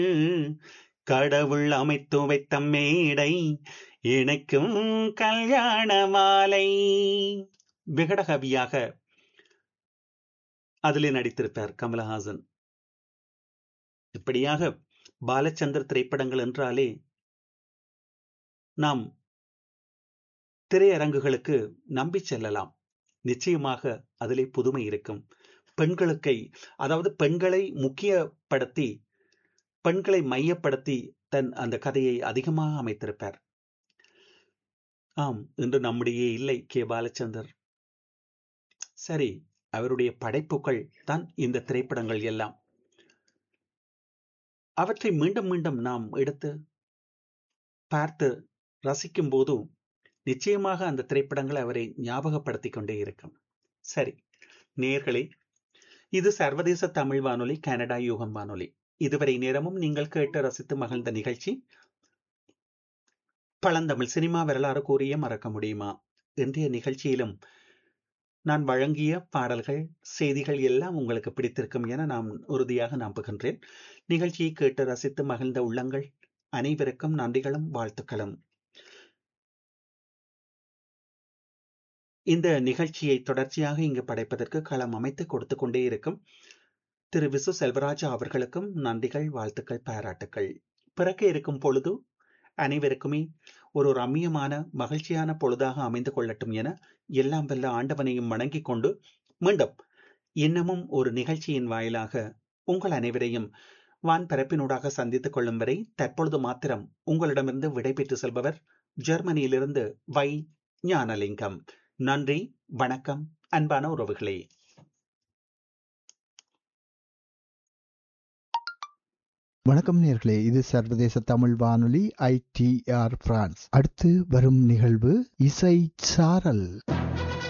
கடவுள் அமைத்து வைத்த மேடை இணைக்கும் கல்யாண மாலை விகடகவியாக அதிலே நடித்திருப்பார் கமலஹாசன் இப்படியாக பாலச்சந்தர் திரைப்படங்கள் என்றாலே நாம் திரையரங்குகளுக்கு நம்பி செல்லலாம் நிச்சயமாக அதிலே புதுமை இருக்கும் பெண்களுக்கை அதாவது பெண்களை முக்கியப்படுத்தி பெண்களை மையப்படுத்தி தன் அந்த கதையை அதிகமாக அமைத்திருப்பார் ஆம் இன்று நம்முடைய இல்லை கே பாலச்சந்தர் சரி அவருடைய படைப்புகள் தான் இந்த திரைப்படங்கள் எல்லாம் அவற்றை மீண்டும் மீண்டும் நாம் எடுத்து பார்த்து ரசிக்கும் போது நிச்சயமாக அந்த திரைப்படங்கள் அவரை ஞாபகப்படுத்திக் கொண்டே இருக்கும் சரி நேர்களே இது சர்வதேச தமிழ் வானொலி கனடா யூகம் வானொலி இதுவரை நேரமும் நீங்கள் கேட்டு ரசித்து மகிழ்ந்த நிகழ்ச்சி பழந்தமிழ் சினிமா வரலாறு கூறிய மறக்க முடியுமா இன்றைய நிகழ்ச்சியிலும் நான் வழங்கிய பாடல்கள் செய்திகள் எல்லாம் உங்களுக்கு பிடித்திருக்கும் என நான் உறுதியாக நம்புகின்றேன் நிகழ்ச்சியை கேட்டு ரசித்து மகிழ்ந்த உள்ளங்கள் அனைவருக்கும் நன்றிகளும் வாழ்த்துக்களும் இந்த நிகழ்ச்சியை தொடர்ச்சியாக இங்கு படைப்பதற்கு களம் அமைத்து கொடுத்து கொண்டே இருக்கும் திரு விசு செல்வராஜா அவர்களுக்கும் நன்றிகள் வாழ்த்துக்கள் பாராட்டுக்கள் பிறக்க இருக்கும் பொழுது அனைவருக்குமே ஒரு ரம்மியமான மகிழ்ச்சியான பொழுதாக அமைந்து கொள்ளட்டும் என எல்லாம் வல்ல ஆண்டவனையும் வணங்கிக் கொண்டு மீண்டும் இன்னமும் ஒரு நிகழ்ச்சியின் வாயிலாக உங்கள் அனைவரையும் வான் பரப்பினூடாக சந்தித்துக் கொள்ளும் வரை தற்பொழுது மாத்திரம் உங்களிடமிருந்து விடைபெற்று செல்பவர் ஜெர்மனியிலிருந்து வை ஞானலிங்கம் நன்றி வணக்கம் அன்பான உறவுகளே வணக்கம் நேர்களே இது சர்வதேச தமிழ் வானொலி ஐடிஆர் பிரான்ஸ் அடுத்து வரும் நிகழ்வு இசை சாரல்